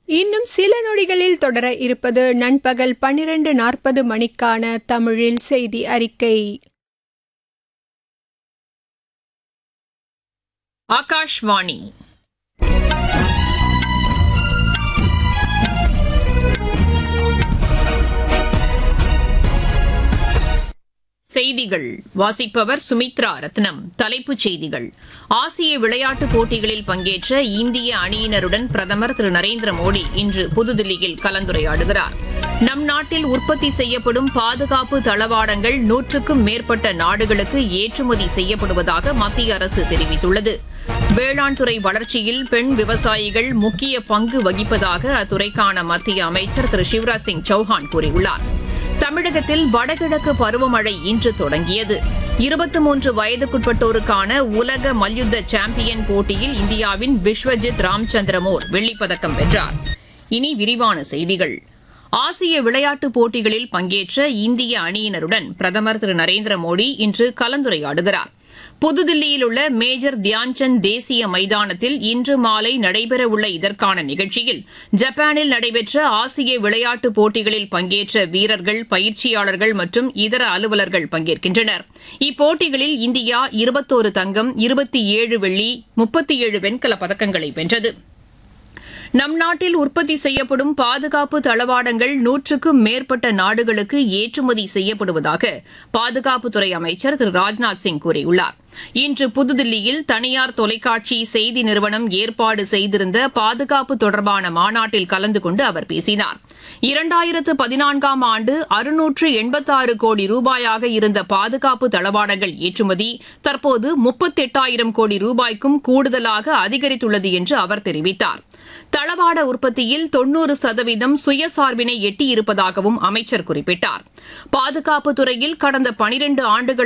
இன்னும் சில நொடிகளில் தொடர இருப்பது நண்பகல் பன்னிரண்டு நாற்பது மணிக்கான தமிழில் செய்தி அறிக்கை ஆகாஷ்வாணி செய்திகள் வாசிப்பவர் சுமித்ரா ரத்னம் தலைப்புச் செய்திகள் ஆசிய விளையாட்டுப் போட்டிகளில் பங்கேற்ற இந்திய அணியினருடன் பிரதமர் திரு நரேந்திர மோடி இன்று புதுதில்லியில் கலந்துரையாடுகிறார் நம் நாட்டில் உற்பத்தி செய்யப்படும் பாதுகாப்பு தளவாடங்கள் நூற்றுக்கும் மேற்பட்ட நாடுகளுக்கு ஏற்றுமதி செய்யப்படுவதாக மத்திய அரசு தெரிவித்துள்ளது வேளாண் துறை வளர்ச்சியில் பெண் விவசாயிகள் முக்கிய பங்கு வகிப்பதாக அத்துறைக்கான மத்திய அமைச்சர் திரு சிவராஜ் சிங் சௌஹான் கூறியுள்ளார் தமிழகத்தில் வடகிழக்கு பருவமழை இன்று தொடங்கியது இருபத்தி மூன்று வயதுக்குட்பட்டோருக்கான உலக மல்யுத்த சாம்பியன் போட்டியில் இந்தியாவின் விஸ்வஜித் ராம்சந்திரமோர் வெள்ளிப்பதக்கம் வென்றார் இனி விரிவான செய்திகள் ஆசிய விளையாட்டுப் போட்டிகளில் பங்கேற்ற இந்திய அணியினருடன் பிரதமர் திரு நரேந்திர மோடி இன்று கலந்துரையாடுகிறார் புதுதில்லியில் உள்ள மேஜர் தியான்சந்த் தேசிய மைதானத்தில் இன்று மாலை நடைபெறவுள்ள இதற்கான நிகழ்ச்சியில் ஜப்பானில் நடைபெற்ற ஆசிய விளையாட்டுப் போட்டிகளில் பங்கேற்ற வீரர்கள் பயிற்சியாளர்கள் மற்றும் இதர அலுவலர்கள் பங்கேற்கின்றனர் இப்போட்டிகளில் இந்தியா இருபத்தோரு தங்கம் இருபத்தி ஏழு வெள்ளி முப்பத்தி ஏழு வெண்கலப் பதக்கங்களை வென்றது நம் நாட்டில் உற்பத்தி செய்யப்படும் பாதுகாப்பு தளவாடங்கள் நூற்றுக்கும் மேற்பட்ட நாடுகளுக்கு ஏற்றுமதி செய்யப்படுவதாக பாதுகாப்புத்துறை அமைச்சர் திரு ராஜ்நாத் சிங் கூறியுள்ளார் இன்று புதுதில்லியில் தனியார் தொலைக்காட்சி செய்தி நிறுவனம் ஏற்பாடு செய்திருந்த பாதுகாப்பு தொடர்பான மாநாட்டில் கலந்து கொண்டு அவர் பேசினார் இரண்டாயிரத்து பதினான்காம் ஆண்டு அறுநூற்று எண்பத்தாறு கோடி ரூபாயாக இருந்த பாதுகாப்பு தளவாடங்கள் ஏற்றுமதி தற்போது முப்பத்தெட்டாயிரம் கோடி ரூபாய்க்கும் கூடுதலாக அதிகரித்துள்ளது என்று அவர் தெரிவித்தார் தளவாட உற்பத்தியில் தொன்னூறு சதவீதம் சுயசார்பினை எட்டியிருப்பதாகவும் அமைச்சர் குறிப்பிட்டார் பாதுகாப்பு துறையில் கடந்த பனிரண்டு ஆண்டுகள்